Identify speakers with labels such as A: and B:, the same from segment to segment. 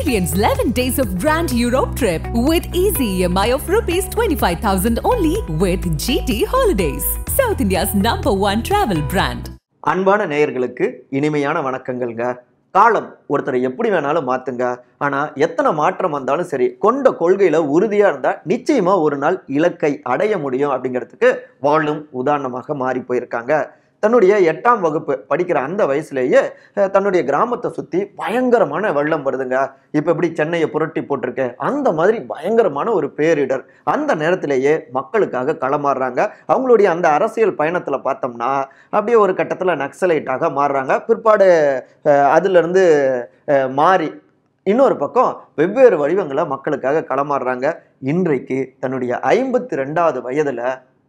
A: Experience 11 days of Grand Europe trip with easy EMI of rupees 25,000 only with GT Holidays, South India's number one travel brand.
B: அன்பான நேயர்களுக்கு இனிமையான வணக்கங்கள்ங்க காலம் ஒருத்தரை எப்படி வேணாலும் மாத்துங்க ஆனா எத்தனை மாற்றம் வந்தாலும் சரி கொண்ட கொள்கையில உறுதியா இருந்தா நிச்சயமா ஒரு நாள் இலக்கை அடைய முடியும் அப்படிங்கிறதுக்கு வாழும் உதாரணமாக மாறி போயிருக்காங்க தன்னுடைய எட்டாம் வகுப்பு படிக்கிற அந்த வயசுலேயே அஹ், தன்னுடைய கிராமத்தை சுத்தி பயங்கரமான வெள்ளம் வருதுங்க இப்ப எப்படி சென்னையை புரட்டி போட்டிருக்கு அந்த மாதிரி பயங்கரமான ஒரு பேரிடர் அந்த நேரத்திலேயே மக்களுக்காக களமாறுறாங்க அவங்களுடைய அந்த அரசியல் பயணத்துல பார்த்தோம்னா அப்படியே ஒரு கட்டத்துல நக்சலைட்டாக மாறுறாங்க பிற்பாடு அஹ், அதிலிருந்து அஹ், மாறி இன்னொரு பக்கம் வெவ்வேறு வடிவங்களை மக்களுக்காக களமாறுறாங்க இன்றைக்கு தன்னுடைய ஐம்பத்தி ரெண்டாவது வயதுல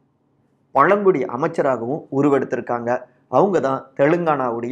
B: பழங்குடி அமைச்சராகவும் உருவெடுத்திருக்காங்க அவங்க தான் தெலுங்கானாவுடைய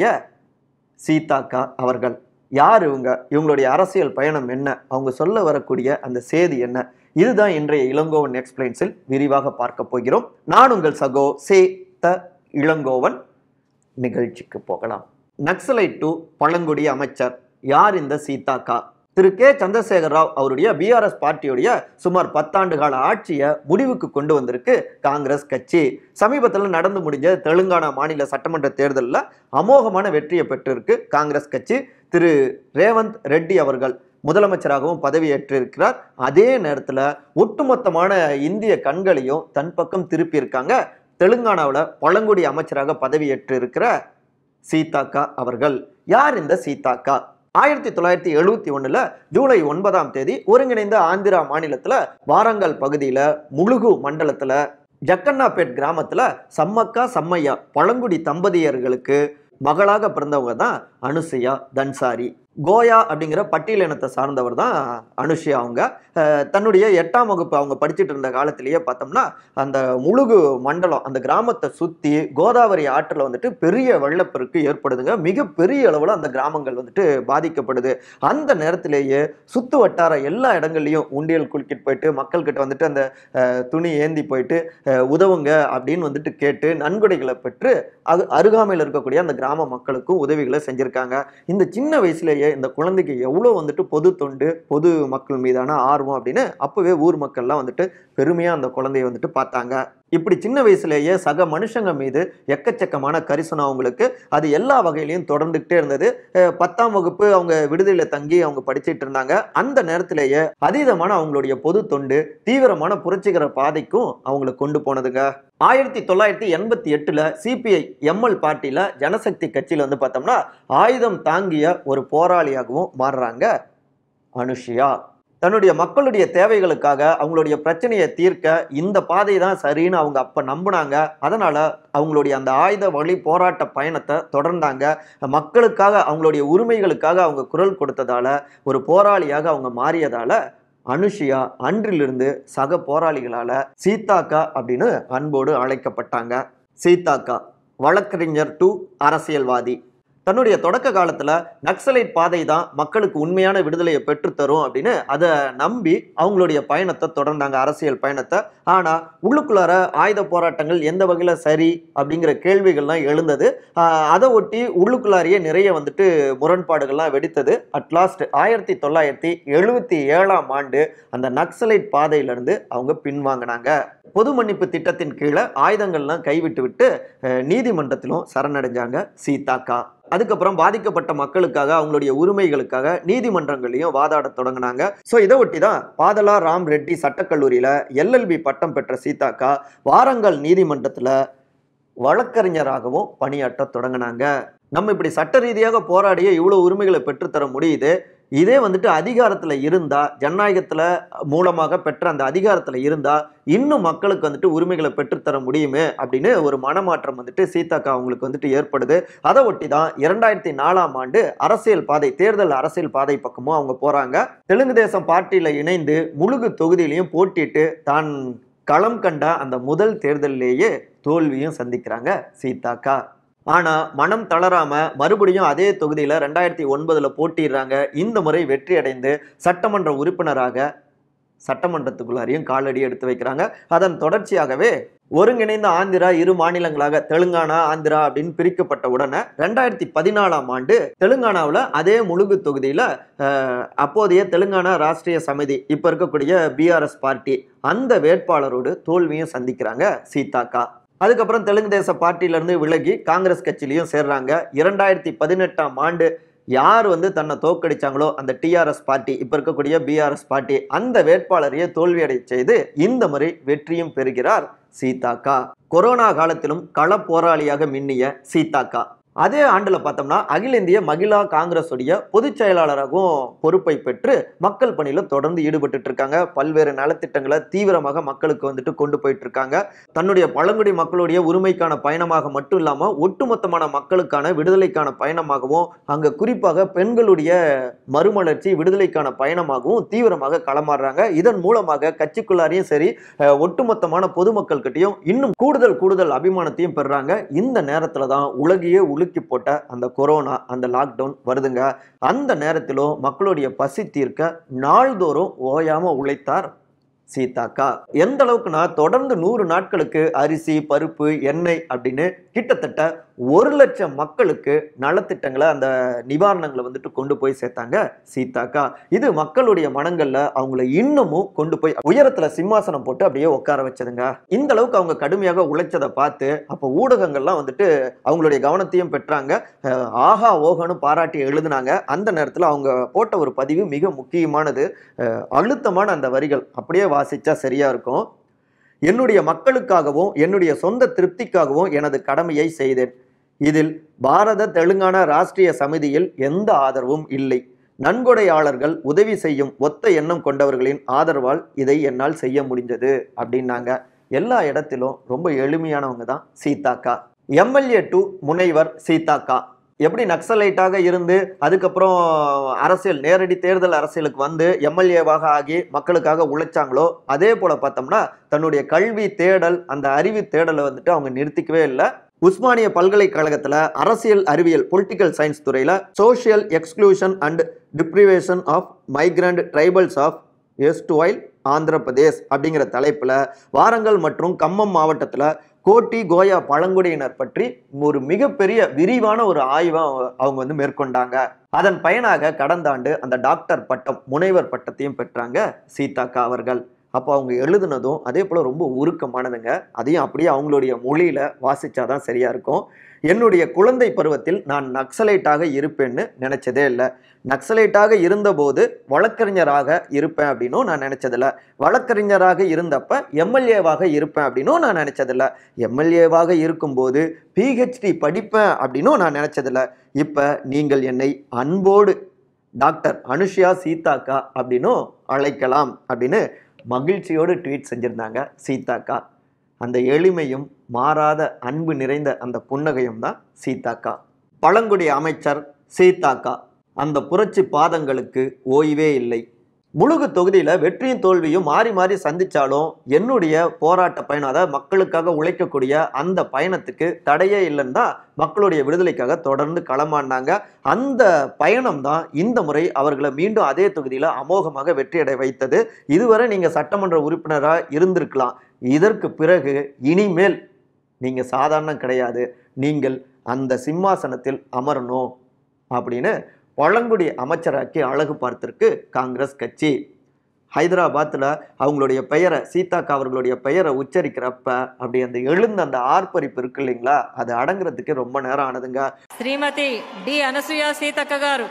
B: சீதாக்கா அவர்கள் யார் இவங்க இவங்களுடைய அரசியல் பயணம் என்ன அவங்க சொல்ல வரக்கூடிய அந்த செய்தி என்ன இதுதான் இன்றைய இளங்கோவன் எக்ஸ்பிளைன்ஸில் விரிவாக பார்க்க போகிறோம் நான் உங்கள் சகோ சே த இளங்கோவன் நிகழ்ச்சிக்கு போகலாம் நக்சலைட் டு பழங்குடி அமைச்சர் யார் இந்த சீதாக்கா திரு கே சந்திரசேகர் ராவ் அவருடைய பிஆர்எஸ் பார்ட்டியுடைய சுமார் பத்தாண்டு கால ஆட்சியை முடிவுக்கு கொண்டு வந்திருக்கு காங்கிரஸ் கட்சி சமீபத்தில் நடந்து முடிஞ்ச தெலுங்கானா மாநில சட்டமன்ற தேர்தலில் அமோகமான வெற்றியை பெற்றிருக்கு காங்கிரஸ் கட்சி திரு ரேவந்த் ரெட்டி அவர்கள் முதலமைச்சராகவும் பதவியேற்றிருக்கிறார் அதே நேரத்தில் ஒட்டுமொத்தமான இந்திய கண்களையும் தன் பக்கம் திருப்பியிருக்காங்க தெலுங்கானாவில் பழங்குடி அமைச்சராக பதவியேற்று இருக்கிற சீதாக்கா அவர்கள் யார் இந்த சீதாக்கா ஆயிரத்தி தொள்ளாயிரத்தி எழுபத்தி ஒண்ணுல ஜூலை ஒன்பதாம் தேதி ஒருங்கிணைந்த ஆந்திரா மாநிலத்துல வாரங்கல் பகுதியில முழுகு மண்டலத்துல ஜக்கண்ணாபேட் கிராமத்துல சம்மக்கா சம்மையா பழங்குடி தம்பதியர்களுக்கு மகளாக பிறந்தவங்க தான் அனுசுயா தன்சாரி கோயா அப்படிங்கிற பட்டியலினத்தை சார்ந்தவர் தான் அனுஷியா அவங்க அஹ், தன்னுடைய எட்டாம் வகுப்பு அவங்க படிச்சுட்டு இருந்த காலத்திலேயே பார்த்தோம்னா அந்த முழுகு மண்டலம் அந்த கிராமத்தை சுற்றி கோதாவரி ஆற்றில் வந்துட்டு பெரிய வெள்ளப்பெருக்கு ஏற்படுதுங்க மிக பெரிய அளவில் அந்த கிராமங்கள் வந்துட்டு பாதிக்கப்படுது அந்த நேரத்திலேயே சுத்து வட்டார எல்லா இடங்கள்லையும் உண்டியல் குலுக்கிட்டு போயிட்டு மக்கள்கிட்ட வந்துட்டு அந்த அஹ், துணி ஏந்தி போயிட்டு அஹ், உதவுங்க அப்படின்னு வந்துட்டு கேட்டு நன்கொடைகளை பெற்று அது அருகாமையில் இருக்கக்கூடிய அந்த கிராம மக்களுக்கும் உதவிகளை செஞ்சுருக்காங்க இந்த சின்ன வயசுலேயே இந்த குழந்தைக்கு எவ்வளோ வந்துட்டு பொது தொண்டு பொது மக்கள் மீதான ஆர்வம் அப்படின்னு அப்போவே ஊர் மக்கள்லாம் வந்துட்டு பெருமையாக அந்த குழந்தைய வந்துட்டு பார்த்தாங்க இப்படி சின்ன வயசுலேயே சக மனுஷங்க மீது எக்கச்சக்கமான கரிசனம் அவங்களுக்கு அது எல்லா வகையிலையும் தொடர்ந்துகிட்டே இருந்தது அஹ் பத்தாம் வகுப்பு அவங்க விடுதியில் தங்கி அவங்க படிச்சிட்டு இருந்தாங்க அந்த நேரத்திலேயே அதீதமான அவங்களுடைய பொது தொண்டு தீவிரமான புரட்சிகர பாதைக்கும் அவங்களை கொண்டு போனதுங்க ஆயிரத்தி தொள்ளாயிரத்தி எண்பத்தி எட்டுல சிபிஐ எம்எல் பார்ட்டியில ஜனசக்தி கட்சியில வந்து பார்த்தோம்னா ஆயுதம் தாங்கிய ஒரு போராளியாகவும் மாறுறாங்க அனுஷியா தன்னுடைய மக்களுடைய தேவைகளுக்காக அவங்களுடைய பிரச்சனையை தீர்க்க இந்த பாதை தான் சரின்னு அவங்க அப்ப நம்பினாங்க அதனால அவங்களுடைய அந்த ஆயுத வழி போராட்ட பயணத்தை தொடர்ந்தாங்க மக்களுக்காக அவங்களுடைய உரிமைகளுக்காக அவங்க குரல் கொடுத்ததால ஒரு போராளியாக அவங்க மாறியதால அனுஷியா அன்றிலிருந்து சக போராளிகளால சீதாக்கா அப்படின்னு அன்போடு அழைக்கப்பட்டாங்க சீதாக்கா வழக்கறிஞர் டு அரசியல்வாதி தன்னுடைய தொடக்க காலத்துல நக்சலைட் பாதை தான் மக்களுக்கு உண்மையான விடுதலையை பெற்றுத்தரும் அப்படின்னு அதை நம்பி அவங்களுடைய பயணத்தை தொடர்ந்தாங்க அரசியல் பயணத்தை ஆனா உள்ளுக்குள்ளார ஆயுத போராட்டங்கள் எந்த வகையில சரி அப்படிங்கிற கேள்விகள்லாம் எழுந்தது ஆஹ் அதை ஒட்டி உள்ளுக்குள்ளாரியே நிறைய வந்துட்டு முரண்பாடுகள்லாம் வெடித்தது அட்லாஸ்ட் ஆயிரத்தி தொள்ளாயிரத்தி எழுபத்தி ஏழாம் ஆண்டு அந்த நக்சலைட் பாதையிலிருந்து அவங்க பின்வாங்கினாங்க பொது மன்னிப்பு திட்டத்தின் கீழே ஆயுதங்கள்லாம் கைவிட்டு விட்டு அஹ், நீதிமன்றத்திலும் சரணடைஞ்சாங்க சீதாக்கா அதுக்கப்புறம் பாதிக்கப்பட்ட மக்களுக்காக அவங்களுடைய உரிமைகளுக்காக நீதிமன்றங்களையும் வாதாட தொடங்கினாங்க ஸோ இதை ஒட்டி தான் பாதலா ராம் ரெட்டி சட்டக்கல்லூரியில் எல்எல்பி பட்டம் பெற்ற சீதாக்கா வாரங்கல் நீதிமன்றத்தில் வழக்கறிஞராகவும் பணியாற்ற தொடங்கினாங்க நம்ம இப்படி சட்ட ரீதியாக போராடிய இவ்வளோ உரிமைகளை பெற்றுத்தர முடியுது இதே வந்துட்டு அதிகாரத்தில் இருந்தா ஜனநாயகத்தில் மூலமாக பெற்ற அந்த அதிகாரத்தில் இருந்தா இன்னும் மக்களுக்கு வந்துட்டு உரிமைகளை பெற்றுத்தர முடியுமே அப்படின்னு ஒரு மனமாற்றம் வந்துட்டு சீதாக்கா அவங்களுக்கு வந்துட்டு ஏற்படுது அதை ஒட்டி தான் இரண்டாயிரத்தி நாலாம் ஆண்டு அரசியல் பாதை தேர்தல் அரசியல் பாதை பக்கமும் அவங்க போறாங்க தெலுங்கு தேசம் பார்ட்டியில இணைந்து முழுகு தொகுதியிலையும் போட்டிட்டு தான் களம் கண்ட அந்த முதல் தேர்தலிலேயே தோல்வியும் சந்திக்கிறாங்க சீதாக்கா ஆனா மனம் தளராம மறுபடியும் அதே தொகுதியில ரெண்டாயிரத்தி ஒன்பதுல போட்டிடுறாங்க இந்த முறை வெற்றி அடைந்து சட்டமன்ற உறுப்பினராக சட்டமன்றத்துக்குள்ளாரையும் காலடி எடுத்து வைக்கிறாங்க அதன் தொடர்ச்சியாகவே ஒருங்கிணைந்த ஆந்திரா இரு மாநிலங்களாக தெலுங்கானா ஆந்திரா அப்படின்னு பிரிக்கப்பட்ட உடனே ரெண்டாயிரத்தி பதினாலாம் ஆண்டு தெலுங்கானாவில் அதே முழுகு தொகுதியில் அப்போதைய தெலுங்கானா ராஷ்டிரிய சமிதி இப்போ இருக்கக்கூடிய பிஆர்எஸ் பார்ட்டி அந்த வேட்பாளரோடு தோல்வியும் சந்திக்கிறாங்க சீதாக்கா அதுக்கப்புறம் தெலுங்கு தேச பார்ட்டியிலேருந்து விலகி காங்கிரஸ் கட்சியிலையும் சேர்றாங்க இரண்டாயிரத்தி பதினெட்டாம் ஆண்டு யார் வந்து தன்னை தோக்கடிச்சாங்களோ அந்த டிஆர்எஸ் பார்ட்டி இப்போ இருக்கக்கூடிய பிஆர்எஸ் பார்ட்டி அந்த வேட்பாளரையே தோல்வியடை செய்து இந்த முறை வெற்றியும் பெறுகிறார் சீதாக்கா கொரோனா காலத்திலும் கள போராளியாக மின்னிய சீதாக்கா அதே ஆண்டுல பார்த்தோம்னா அகில இந்திய மகிழா காங்கிரஸ் உடைய பொதுச் செயலாளராகவும் பொறுப்பை பெற்று மக்கள் பணியில தொடர்ந்து ஈடுபட்டு இருக்காங்க பல்வேறு நலத்திட்டங்களை தீவிரமாக மக்களுக்கு வந்துட்டு கொண்டு போயிட்டு இருக்காங்க தன்னுடைய பழங்குடி மக்களுடைய உரிமைக்கான பயணமாக மட்டும் இல்லாம ஒட்டுமொத்தமான மக்களுக்கான விடுதலைக்கான பயணமாகவும் அங்க குறிப்பாக பெண்களுடைய மறுமலர்ச்சி விடுதலைக்கான பயணமாகவும் தீவிரமாக களமாடுறாங்க இதன் மூலமாக கட்சிக்குள்ளாரையும் சரி அஹ், ஒட்டுமொத்தமான பொதுமக்கள் கிட்டயும் இன்னும் கூடுதல் கூடுதல் அபிமானத்தையும் பெறுறாங்க இந்த நேரத்துல தான் உலகையே உலுக்கி போட்ட அந்த கொரோனா அந்த லாக்டவுன் வருதுங்க அந்த நேரத்திலும் மக்களுடைய பசி தீர்க்க நாள்தோறும் ஓயாம உழைத்தார் சீதாக்கா எந்த அளவுக்குன்னா தொடர்ந்து நூறு நாட்களுக்கு அரிசி பருப்பு எண்ணெய் அப்படின்னு கிட்டத்தட்ட ஒரு லட்சம் மக்களுக்கு நலத்திட்டங்களை அந்த நிவாரணங்களை வந்துட்டு கொண்டு போய் சேர்த்தாங்க சீதாக்கா இது மக்களுடைய மனங்கள்ல அவங்கள இன்னமும் கொண்டு போய் உயரத்துல சிம்மாசனம் போட்டு அப்படியே உட்கார வச்சதுங்க இந்த அளவுக்கு அவங்க கடுமையாக உழைச்சதை பார்த்து அப்போ ஊடகங்கள்லாம் வந்துட்டு அவங்களுடைய கவனத்தையும் பெற்றாங்க அஹ் ஆஹா ஓகன்னு பாராட்டி எழுதுனாங்க அந்த நேரத்தில் அவங்க போட்ட ஒரு பதிவு மிக முக்கியமானது அஹ் அழுத்தமான அந்த வரிகள் அப்படியே வாசிச்சா சரியா இருக்கும் என்னுடைய மக்களுக்காகவும் என்னுடைய சொந்த திருப்திக்காகவும் எனது கடமையை செய்தேன் இதில் பாரத தெலுங்கானா ராஷ்டிரிய சமிதியில் எந்த ஆதரவும் இல்லை நன்கொடையாளர்கள் உதவி செய்யும் ஒத்த எண்ணம் கொண்டவர்களின் ஆதரவால் இதை என்னால் செய்ய முடிஞ்சது அப்படின்னாங்க எல்லா இடத்திலும் ரொம்ப எளிமையானவங்க தான் சீதாக்கா எம்எல்ஏ டு முனைவர் சீதாக்கா எப்படி நக்சலைட்டாக இருந்து அதுக்கப்புறம் அரசியல் நேரடி தேர்தல் அரசியலுக்கு வந்து எம்எல்ஏவாக ஆகி மக்களுக்காக உழைச்சாங்களோ அதே போல பார்த்தோம்னா தன்னுடைய கல்வி தேடல் அந்த அறிவு தேடலை வந்துட்டு அவங்க நிறுத்திக்கவே இல்லை உஸ்மானிய பல்கலைக்கழகத்தில் அரசியல் அறிவியல் பொலிட்டிக்கல் சயின்ஸ் துறையில் social exclusion and deprivation of migrant tribals of erstwhile Andhra Pradesh அப்படிங்கிற தலைப்பில் வாரங்கல் மற்றும் கம்மம் மாவட்டத்தில் கோட்டி கோயா பழங்குடியினர் பற்றி ஒரு மிகப்பெரிய விரிவான ஒரு ஆய்வை அவங்க- அவங்க வந்து மேற்கொண்டாங்க அதன் பயனாக கடந்த ஆண்டு அந்த டாக்டர் பட்டம் முனைவர் பட்டத்தையும் பெற்றாங்க சீதாக்கா அவர்கள் அப்போ அவங்க எழுதுனதும் அதே போல் ரொம்ப உருக்கமானதுங்க அதையும் அப்படியே அவங்களுடைய மொழியில் வாசிச்சாதான் சரியா இருக்கும் என்னுடைய குழந்தை பருவத்தில் நான் நக்சலைட்டாக இருப்பேன்னு நினைச்சதே இல்லை நக்சலைட்டாக இருந்தபோது வழக்கறிஞராக இருப்பேன் அப்படின்னும் நான் நினைச்சதில்ல வழக்கறிஞராக இருந்தப்ப எம்எல்ஏவாக இருப்பேன் அப்படின்னும் நான் நினைச்சதில்ல எம்எல்ஏவாக இருக்கும்போது பிஹெச்டி படிப்பேன் அப்படின்னும் நான் நினைச்சதில்ல இப்போ நீங்கள் என்னை அன்போடு டாக்டர் அனுஷ்யா சீதாக்கா அப்படின்னும் அழைக்கலாம் அப்படின்னு மகிழ்ச்சியோடு ட்வீட் செஞ்சிருந்தாங்க சீதாக்கா அந்த எளிமையும் மாறாத அன்பு நிறைந்த அந்த புன்னகையும் தான் சீதாக்கா பழங்குடி அமைச்சர் சீதாக்கா அந்த புரட்சி பாதங்களுக்கு ஓய்வே இல்லை முழுகு தொகுதியில் வெற்றியும் தோல்வியும் மாறி மாறி சந்திச்சாலும் என்னுடைய போராட்ட பயணம் அதாவது மக்களுக்காக உழைக்கக்கூடிய அந்த பயணத்துக்கு தடையே இல்லைன்னு தான் மக்களுடைய விடுதலைக்காக தொடர்ந்து களமாடினாங்க அந்த பயணம் தான் இந்த முறை அவர்களை மீண்டும் அதே தொகுதியில் அமோகமாக வெற்றியடை வைத்தது இதுவரை நீங்கள் சட்டமன்ற உறுப்பினராக இருந்திருக்கலாம் இதற்கு பிறகு இனிமேல் நீங்கள் சாதாரணம் கிடையாது நீங்கள் அந்த சிம்மாசனத்தில் அமரணும் அப்படின்னு பழங்குடி அமைச்சராக்கி அழகு பார்த்திருக்கு காங்கிரஸ் கட்சி ஹைதராபாத்தில் அவங்களுடைய பெயரை சீதாக்கா அவர்களுடைய பெயரை உச்சரிக்கிறப்ப அப்படி அந்த எழுந்த அந்த ஆர்ப்பரிப்பு இருக்கு இல்லைங்களா அது அடங்குறதுக்கு ரொம்ப நேரம் ஆனதுங்க
C: శ్రీమతి డి అనసూయ సీతక్క గారు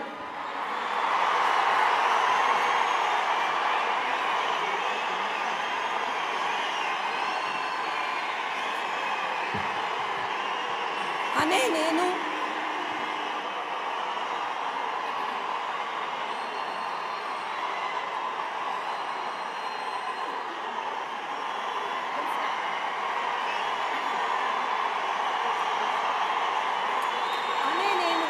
D: అనే నేను అనే నేను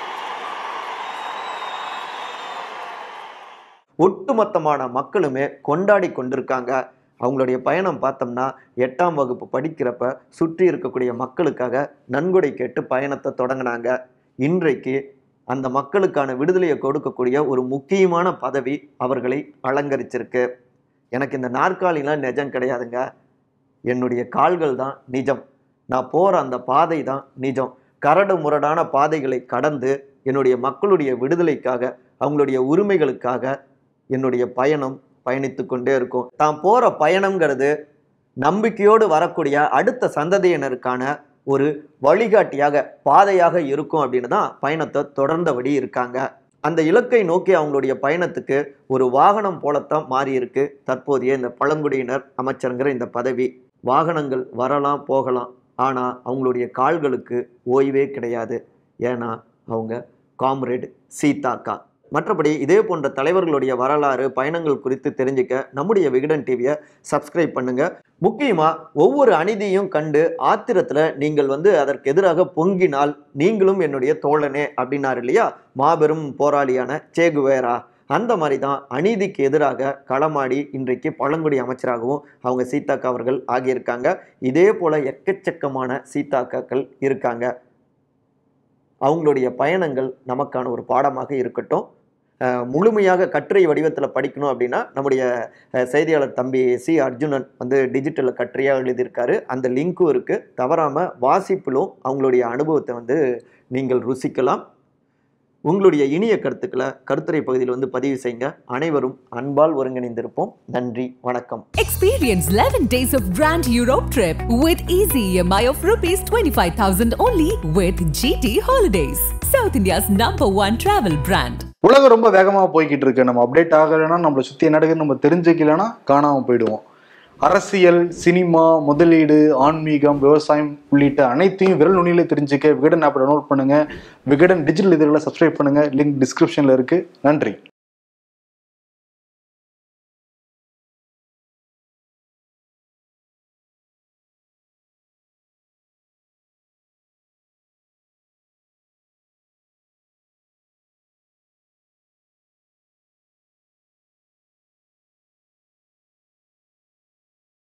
B: ஒட்டுமொத்தமான மக்களுமே கொண்டாடி கொண்டிருக்காங்க அவங்களுடைய பயணம் பார்த்தோம்னா எட்டாம் வகுப்பு படிக்கிறப்ப சுற்றி இருக்கக்கூடிய மக்களுக்காக நன்கொடை கேட்டு பயணத்தை தொடங்கினாங்க இன்றைக்கு அந்த மக்களுக்கான விடுதலையை கொடுக்கக்கூடிய ஒரு முக்கியமான பதவி அவர்களை அலங்கரிச்சிருக்கு எனக்கு இந்த நாற்காலிலாம் நிஜம் கிடையாதுங்க என்னுடைய கால்கள் தான் நிஜம் நான் போகிற அந்த பாதை தான் நிஜம் கரடு முரடான பாதைகளை கடந்து என்னுடைய மக்களுடைய விடுதலைக்காக அவங்களுடைய உரிமைகளுக்காக என்னுடைய பயணம் பயணித்து கொண்டே இருக்கும் தான் போகிற பயணம்ங்கிறது நம்பிக்கையோடு வரக்கூடிய அடுத்த சந்ததியினருக்கான ஒரு வழிகாட்டியாக பாதையாக இருக்கும் அப்படின்னு தான் பயணத்தை தொடர்ந்தபடி இருக்காங்க அந்த இலக்கை நோக்கி அவங்களுடைய பயணத்துக்கு ஒரு வாகனம் போலத்தான் மாறி இருக்கு தற்போதைய இந்த பழங்குடியினர் அமைச்சருங்கிற இந்த பதவி வாகனங்கள் வரலாம் போகலாம் ஆனால் அவங்களுடைய கால்களுக்கு ஓய்வே கிடையாது ஏன்னா அவங்க காம்ரேட் சீதாக்கா மற்றபடி இதே போன்ற தலைவர்களுடைய வரலாறு பயணங்கள் குறித்து தெரிஞ்சுக்க நம்முடைய விகடன் டிவியை சப்ஸ்கிரைப் பண்ணுங்க முக்கியமா ஒவ்வொரு அநீதியும் கண்டு ஆத்திரத்துல நீங்கள் வந்து அதற்கு எதிராக பொங்கினால் நீங்களும் என்னுடைய தோழனே அப்படின்னாரு இல்லையா மாபெரும் போராளியான சேகுவேரா அந்த மாதிரி தான் அநீதிக்கு எதிராக களமாடி இன்றைக்கு பழங்குடி அமைச்சராகவும் அவங்க சீதாக்கா அவர்கள் ஆகியிருக்காங்க இதே போல எக்கச்சக்கமான சீதாக்காக்கள் இருக்காங்க அவங்களுடைய பயணங்கள் நமக்கான ஒரு பாடமாக இருக்கட்டும் அஹ் முழுமையாக கட்டுரை வடிவத்தில் படிக்கணும் அப்படின்னா நம்முடைய அஹ், செய்தியாளர் தம்பி சி அர்ஜுனன் வந்து டிஜிட்டலில் கட்டுரையாக எழுதியிருக்காரு அந்த லிங்க்கும் இருக்குது தவறாமல் வாசிப்பிலும் அவங்களுடைய அனுபவத்தை வந்து நீங்கள் ருசிக்கலாம் உங்களுடைய இனிய கருத்துக்களை கருத்துரை பகுதியில் வந்து பதிவு செய்யுங்க அனைவரும் அன்பால் ஒருங்கிணைந்திருப்போம் நன்றி வணக்கம்
A: Experience 11 days of Grand Europe trip with easy EMI of rupees 25,000 only with GT Holidays, South India's number one travel brand.
E: உலகம் ரொம்ப வேகமாக போய்கிட்டு இருக்கு நம்ம அப்டேட் ஆகலைன்னா நம்மளை சுற்றி என்ன நடக்குதுன்னு நம்ம தெரிஞ்சுக்கலைன்னா காணாமல் போயிடுவோம் அரசியல் சினிமா முதலீடு ஆன்மீகம் விவசாயம் உள்ளிட்ட அனைத்தையும் விரல் நுனியில தெரிஞ்சுக்க விகடன் ஆப்பை டவுன்லோட் பண்ணுங்க விகடன் டிஜிட்டல் இதழில் சப்ஸ்கிரைப் பண்ணுங்க லிங்க் டிஸ்கிரிப்ஷனில் இருக்கு நன்றி